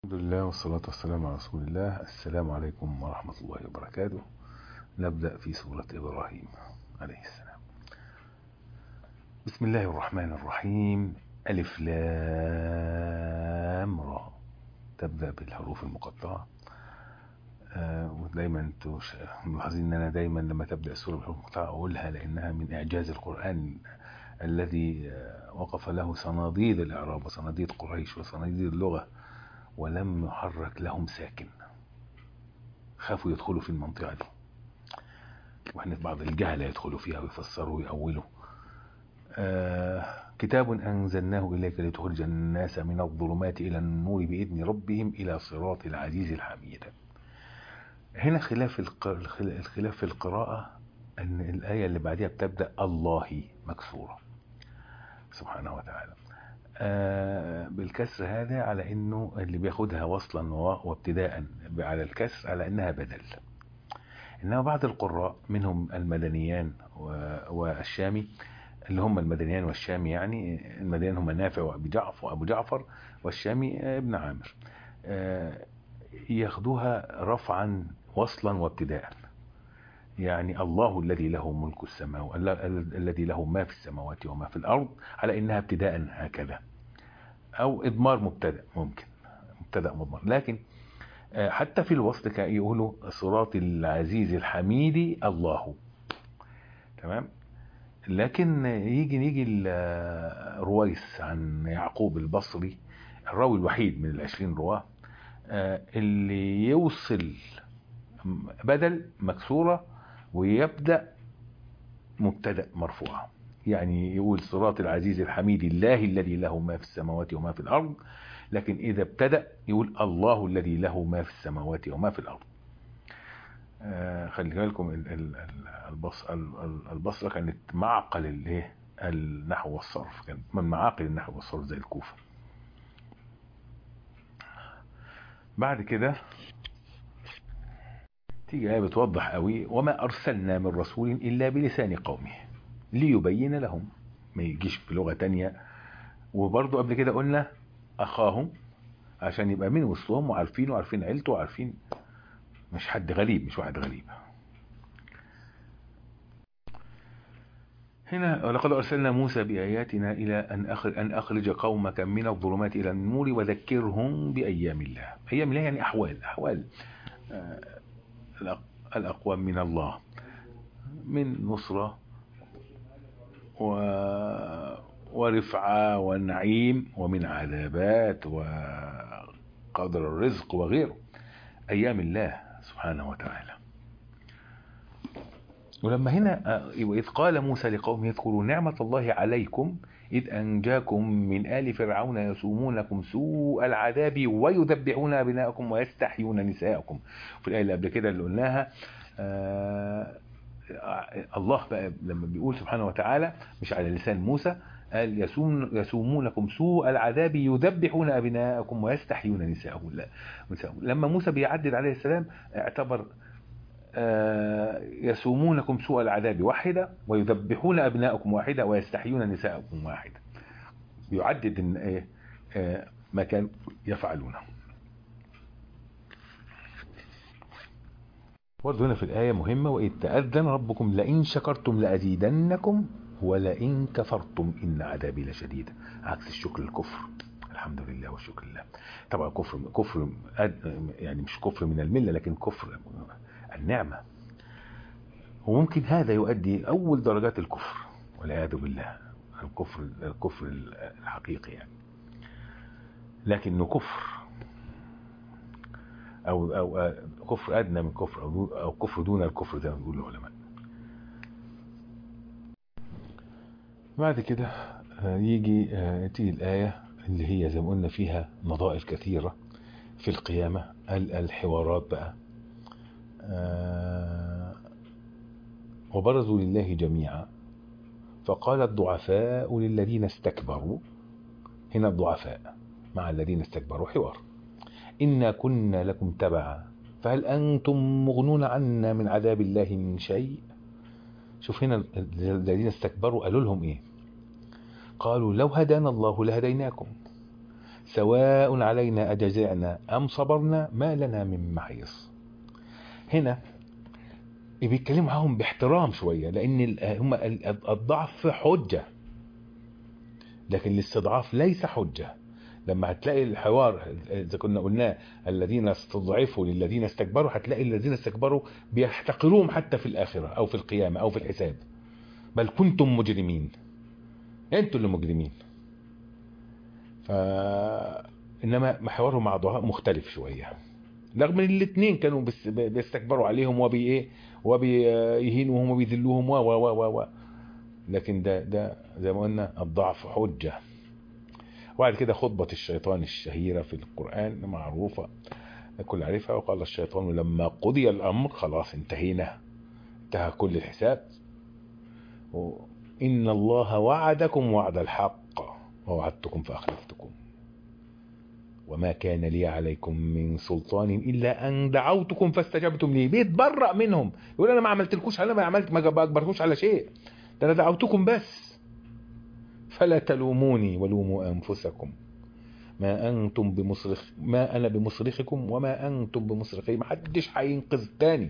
الحمد لله والصلاة والسلام على رسول الله السلام عليكم ورحمة الله وبركاته نبدأ في سورة إبراهيم عليه السلام بسم الله الرحمن الرحيم ألف لام را تبدأ بالحروف المقطعة آه ودايما انتوا ملاحظين ان انا دايما لما تبدأ السورة بالحروف المقطعة اقولها لانها من اعجاز القرآن الذي وقف له صناديد الاعراب وصناديد قريش وصناديد اللغة ولم يحرك لهم ساكن خافوا يدخلوا في المنطقة دي واحنا بعض الجهلة يدخلوا فيها ويفسروا ويأولوا آه كتاب أنزلناه إليك لتخرج الناس من الظلمات إلى النور بإذن ربهم إلى صراط العزيز الحميد هنا خلاف الخلاف في القراءة أن الآية اللي بعدها بتبدأ الله مكسورة سبحانه وتعالى آه بالكسر هذا على انه اللي بياخدها وصلا وابتداء على الكسر على انها بدل انما بعض القراء منهم المدنيان والشامي اللي هم المدنيان والشامي يعني المدنيان هم نافع وابو جعفر وابو جعفر والشامي ابن عامر آه ياخدوها رفعا وصلا وابتداء يعني الله الذي له ملك السماوات الذي له ما في السماوات وما في الأرض على إنها ابتداء هكذا أو إضمار مبتدأ ممكن مبتدأ مضمر لكن حتى في الوصل كان يقولوا صراط العزيز الحميد الله تمام لكن يجي نيجي الرويس عن يعقوب البصري الراوي الوحيد من العشرين رواه اللي يوصل بدل مكسورة ويبدأ مبتدأ مرفوعة يعني يقول صراط العزيز الحميد الله الذي له ما في السماوات وما في الأرض لكن إذا ابتدأ يقول الله الذي له ما في السماوات وما في الأرض آه خلي بالكم البصرة كانت معقل الايه النحو والصرف كانت من معاقل النحو والصرف زي الكوفة بعد كده تيجي آية بتوضح قوي وما أرسلنا من رسول إلا بلسان قومه ليبين لهم ما يجيش بلغة تانية وبرضو قبل كده قلنا أخاهم عشان يبقى من وسطهم وعارفين وعارفين عيلته وعارفين مش حد غريب مش واحد غريب هنا ولقد أرسلنا موسى بآياتنا إلى أن أخرج, أن أخرج قومك من الظلمات إلى النور وذكرهم بأيام الله أيام الله يعني أحوال أحوال الأقوام من الله من نصرة و... ورفعة ونعيم ومن عذابات وقدر الرزق وغيره أيام الله سبحانه وتعالى ولما هنا إذ قال موسى لقومه اذكروا نعمة الله عليكم إذ أنجاكم من آل فرعون يسومونكم سوء العذاب ويذبحون أبناءكم ويستحيون نساءكم في الآية اللي قبل كده اللي قلناها آه الله بقى لما بيقول سبحانه وتعالى مش على لسان موسى قال يسوم يسومونكم سوء العذاب يذبحون أبناءكم ويستحيون نساءكم لا لما موسى بيعدل عليه السلام اعتبر يسومونكم سوء العذاب واحدة ويذبحون أبناءكم واحدة ويستحيون نساءكم واحدة يعدد ما كان يفعلونه برضه هنا في الآية مهمة وإذ تأذن ربكم لئن شكرتم لأزيدنكم ولئن كفرتم إن عذابي لشديد عكس الشكر الكفر الحمد لله والشكر لله طبعا كفر كفر يعني مش كفر من الملة لكن كفر النعمة وممكن هذا يؤدي أول درجات الكفر والعياذ بالله الكفر الكفر الحقيقي يعني لكنه كفر أو أو كفر أدنى من كفر أو أو كفر دون الكفر زي ما بيقول العلماء. بعد كده يجي تيجي الآية اللي هي زي ما قلنا فيها نظائر كثيرة في القيامة الحوارات بقى وبرزوا لله جميعا فقال الضعفاء للذين استكبروا هنا الضعفاء مع الذين استكبروا حوار إنا كنا لكم تبعا فهل أنتم مغنون عنا من عذاب الله من شيء شوف هنا الذين استكبروا قالوا لهم إيه قالوا لو هدانا الله لهديناكم سواء علينا أجزعنا أم صبرنا ما لنا من محيص هنا بيتكلموا معاهم باحترام شوية لأن ال- هم ال- الضعف حجة لكن الاستضعاف ليس حجة لما هتلاقي الحوار إذا كنا قلناه الذين استضعفوا للذين استكبروا هتلاقي الذين استكبروا بيحتقروهم حتى في الآخرة أو في القيامة أو في الحساب بل كنتم مجرمين انتوا اللي مجرمين ف انما محورهم مع ضعاف مختلف شويه رغم ان الاثنين كانوا بس- بيستكبروا عليهم وبي ايه وبيهينوهم وبيذلوهم و و و و لكن ده ده زي ما قلنا الضعف حجه وبعد كده خطبه الشيطان الشهيره في القران معروفه الكل عارفها وقال الشيطان لما قضي الامر خلاص انتهينا انتهى كل الحساب و- إن الله وعدكم وعد الحق ووعدتكم فأخلفتكم وما كان لي عليكم من سلطان إلا أن دعوتكم فاستجبتم لي بيتبرأ منهم يقول أنا ما عملتلكوش أنا ما عملت ما أجبركوش على شيء ده أنا دعوتكم بس فلا تلوموني ولوموا أنفسكم ما أنتم بمصرخ ما أنا بمصرخكم وما أنتم بمصرخي ما حدش هينقذ التاني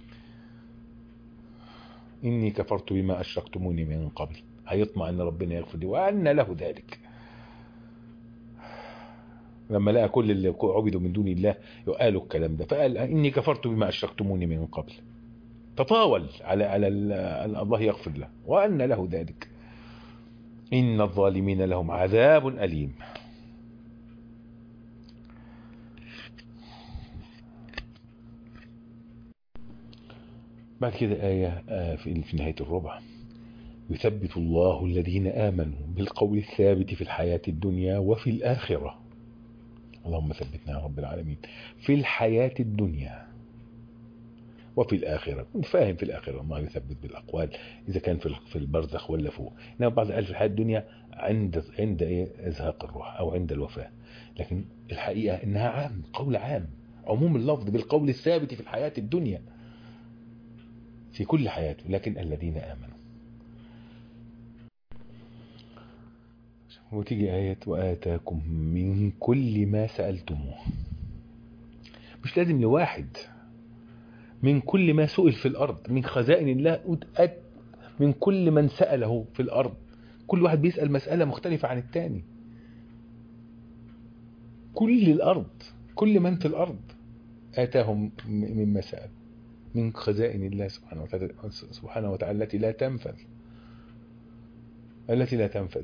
إني كفرت بما أشركتموني من قبل هيطمع أن ربنا يغفر لي وأن له ذلك لما لقى كل اللي عبدوا من دون الله قالوا الكلام ده فقال إني كفرت بما أشركتموني من قبل تطاول على على ال- الله يغفر له وأن له ذلك إن الظالمين لهم عذاب أليم بعد كده آية آه، في في نهاية الربع يثبت الله الذين آمنوا بالقول الثابت في الحياة الدنيا وفي الآخرة اللهم ثبتنا يا رب العالمين في الحياة الدنيا وفي الآخرة كنت فاهم في الآخرة الله يثبت بالأقوال إذا كان في في البرزخ ولا فوق إنما بعض قال في الحياة الدنيا عند عند إيه إزهاق الروح أو عند الوفاة لكن الحقيقة إنها عام قول عام عموم اللفظ بالقول الثابت في الحياة الدنيا في كل حياته لكن الذين آمنوا وتيجي آية وآتاكم من كل ما سألتموه مش لازم لواحد من كل ما سئل في الأرض من خزائن الله وتأت من كل من سأله في الأرض كل واحد بيسأل مسألة مختلفة عن التاني كل الأرض كل من في الأرض آتاهم م- مما سأل من خزائن الله سبحانه وتعالى, سبحانه وتعالى التي لا تنفذ التي لا تنفذ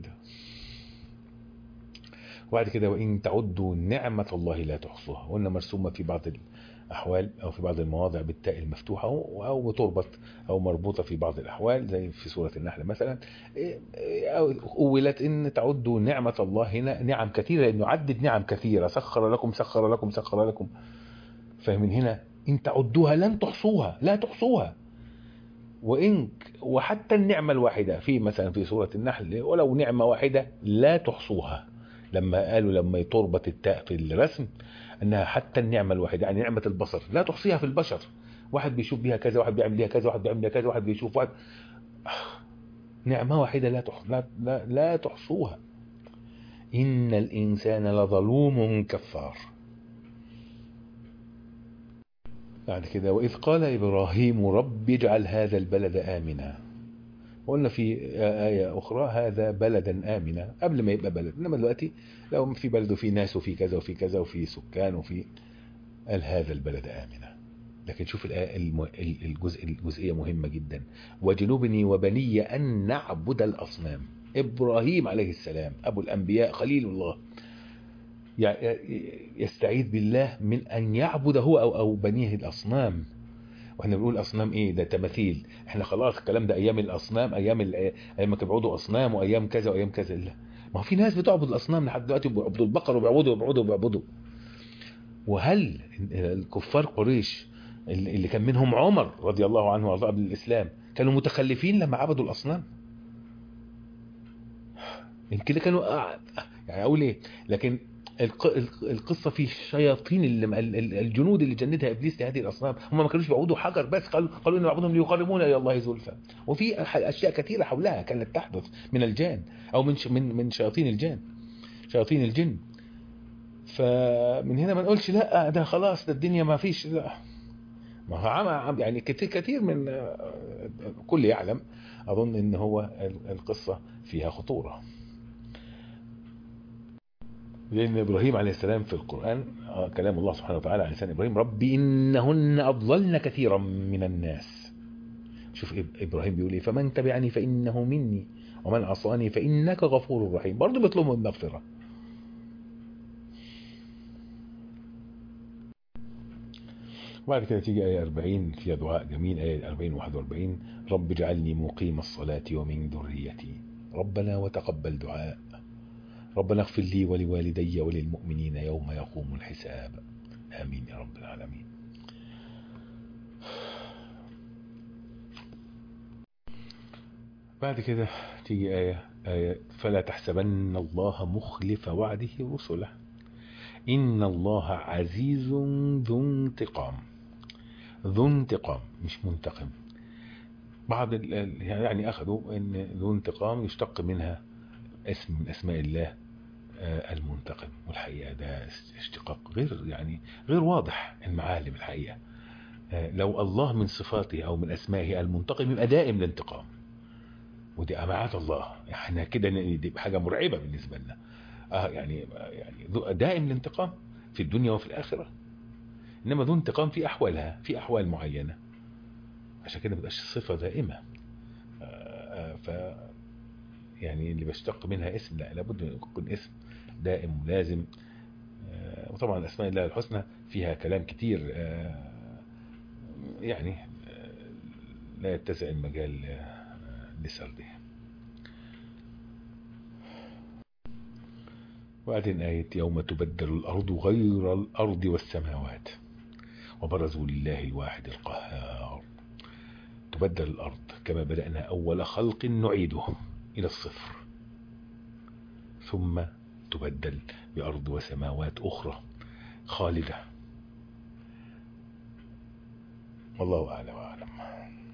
وبعد كده وإن تعدوا نعمة الله لا تحصوها وإن مرسومة في بعض الأحوال أو في بعض المواضع بالتاء المفتوحة أو بتربط أو مربوطة في بعض الأحوال زي في سورة النحل مثلا أو أولت إن تعدوا نعمة الله هنا نعم كثيرة لأنه عدد نعم كثيرة سخر لكم سخر لكم سخر لكم فمن هنا إن تعدوها لن تحصوها لا تحصوها وإن وحتى النعمة الواحدة في مثلا في سورة النحل ولو نعمة واحدة لا تحصوها لما قالوا لما تربط التاء في الرسم انها حتى النعمة الواحدة يعني نعمة البصر لا تحصيها في البشر واحد بيشوف بيها كذا واحد بيعمل بيها كذا واحد بيعمل بيها كذا واحد بيشوف واحد نعمة واحدة لا تح... لا, لا, لا تحصوها إن الإنسان لظلوم كفار بعد كده وإذ قال إبراهيم رب اجعل هذا البلد آمنا وقلنا في آية أخرى هذا بلدا آمنا قبل ما يبقى بلد إنما دلوقتي لو في بلد وفي ناس وفي كذا وفي كذا وفي سكان وفي قال هذا البلد آمنا لكن شوف الآية الم- الجزء الجزئية مهمة جدا وجنوبني وبني أن نعبد الأصنام إبراهيم عليه السلام أبو الأنبياء خليل الله يع- يستعيذ بالله من أن يعبد هو أو, أو بنيه الأصنام واحنا بنقول اصنام ايه ده تماثيل احنا خلاص الكلام ده ايام الاصنام ايام ال- ايام ما كانوا بيعبدوا اصنام وايام كذا وايام كذا لا ما هو في ناس بتعبد الاصنام لحد دلوقتي بيعبدوا البقر وبيعبدوا وبيعبدوا وبيعبدوا وهل الكفار قريش اللي اللي كان منهم عمر رضي الله عنه وارضاه قبل الاسلام كانوا متخلفين لما عبدوا الاصنام يمكن كانوا يعني اقول ايه لكن الق- الق- القصه في الشياطين اللي ال- ال- الجنود اللي جندها ابليس لهذه الاصنام هم ما كانوش بيعبدوا حجر بس قالوا قالوا ان نعبدهم ليقربونا الى الله زلفى وفي أح- اشياء كثيره حولها كانت تحدث من الجان او من ش- من من شياطين الجان شياطين الجن فمن هنا ما نقولش لا ده خلاص ده الدنيا ما فيش لا ما هو عم يعني كتير كتير من كل يعلم اظن ان هو القصه فيها خطوره لان ابراهيم عليه السلام في القران كلام الله سبحانه وتعالى على لسان ابراهيم رب انهن اضللن كثيرا من الناس شوف ابراهيم بيقول ايه فمن تبعني فانه مني ومن عصاني فانك غفور رحيم برضه بيطلبوا المغفره وبعد كده تيجي آية 40 فيها دعاء جميل آية 40 41 رب اجعلني مقيم الصلاة ومن ذريتي ربنا وتقبل دعاء ربنا اغفر لي ولوالدي وللمؤمنين يوم يقوم الحساب آمين يا رب العالمين بعد كده تيجي آية, آية فلا تحسبن الله مخلف وعده رسله إن الله عزيز ذو انتقام ذو انتقام مش منتقم بعض يعني أخذوا أن ذو انتقام يشتق منها اسم من أسماء الله المنتقم والحقيقة ده اشتقاق غير يعني غير واضح المعالم الحقيقة لو الله من صفاته أو من أسمائه المنتقم يبقى دائم الانتقام ودي أمعات الله احنا كده دي حاجة مرعبة بالنسبة لنا آه يعني يعني دائم الانتقام في الدنيا وفي الآخرة إنما ذو انتقام في أحوالها في أحوال معينة عشان كده ما بقاش صفة دائمة آه آه ف يعني اللي بيشتق منها اسم لا لابد ان يكون اسم دائم ولازم وطبعا اسماء الله الحسنى فيها كلام كتير يعني لا يتسع المجال لسرده وبعدين آية يوم تبدل الأرض غير الأرض والسماوات وبرزوا لله الواحد القهار تبدل الأرض كما بدأنا أول خلق نعيده إلى الصفر ثم تبدل بأرض وسماوات أخرى خالدة والله أعلم وأعلم